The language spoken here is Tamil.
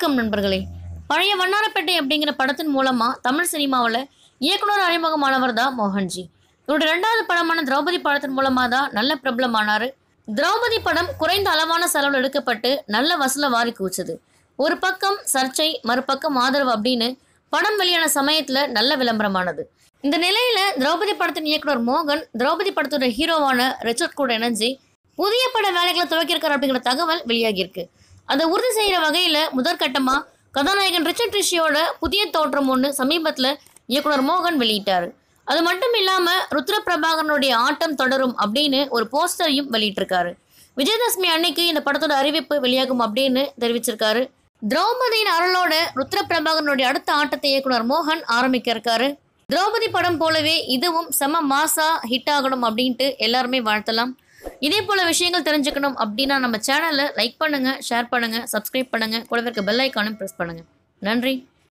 வணக்கம் நண்பர்களே பழைய வண்ணாரப்பேட்டை அப்படிங்கிற படத்தின் மூலமா தமிழ் சினிமாவில் இயக்குனர் அறிமுகமானவர் தான் மோகன்ஜி இவருடைய ரெண்டாவது படமான திரௌபதி படத்தின் மூலமா தான் நல்ல பிரபலமானாரு திரௌபதி படம் குறைந்த அளவான செலவில் எடுக்கப்பட்டு நல்ல வசூலை வாரி குவிச்சது ஒரு பக்கம் சர்ச்சை மறுபக்கம் ஆதரவு அப்படின்னு படம் வெளியான சமயத்துல நல்ல விளம்பரமானது இந்த நிலையில திரௌபதி படத்தின் இயக்குனர் மோகன் திரௌபதி படத்தோட ஹீரோவான ரிச்சர்ட் கூட இணைஞ்சு புதிய பட வேலைகளை துவக்கியிருக்காரு அப்படிங்கிற தகவல் வெளியாகியிருக்கு அதை உறுதி செய்யற வகையில முதற்கட்டமா கதாநாயகன் ரிச்சர்ட் ரிஷியோட புதிய தோற்றம் ஒன்று சமீபத்துல இயக்குனர் மோகன் வெளியிட்டாரு அது மட்டும் இல்லாம ருத்ர பிரபாகரனுடைய ஆட்டம் தொடரும் அப்படின்னு ஒரு போஸ்டரையும் வெளியிட்டிருக்காரு விஜயதசமி அன்னைக்கு இந்த படத்தோட அறிவிப்பு வெளியாகும் அப்படின்னு தெரிவிச்சிருக்காரு திரௌபதியின் அருளோட ருத்ர பிரபாகரனுடைய அடுத்த ஆட்டத்தை இயக்குனர் மோகன் ஆரம்பிக்க இருக்காரு திரௌபதி படம் போலவே இதுவும் செம மாசா ஹிட் ஆகணும் அப்படின்ட்டு எல்லாருமே வாழ்த்தலாம் இதே போல விஷயங்கள் தெரிஞ்சுக்கணும் அப்படின்னா நம்ம சேனலை லைக் பண்ணுங்க ஷேர் பண்ணுங்க சப்ஸ்கிரைப் பண்ணுங்க கூடவே இருக்க பெல் ஐக்கானும் ப்ரெஸ் பண்ணுங்க நன்றி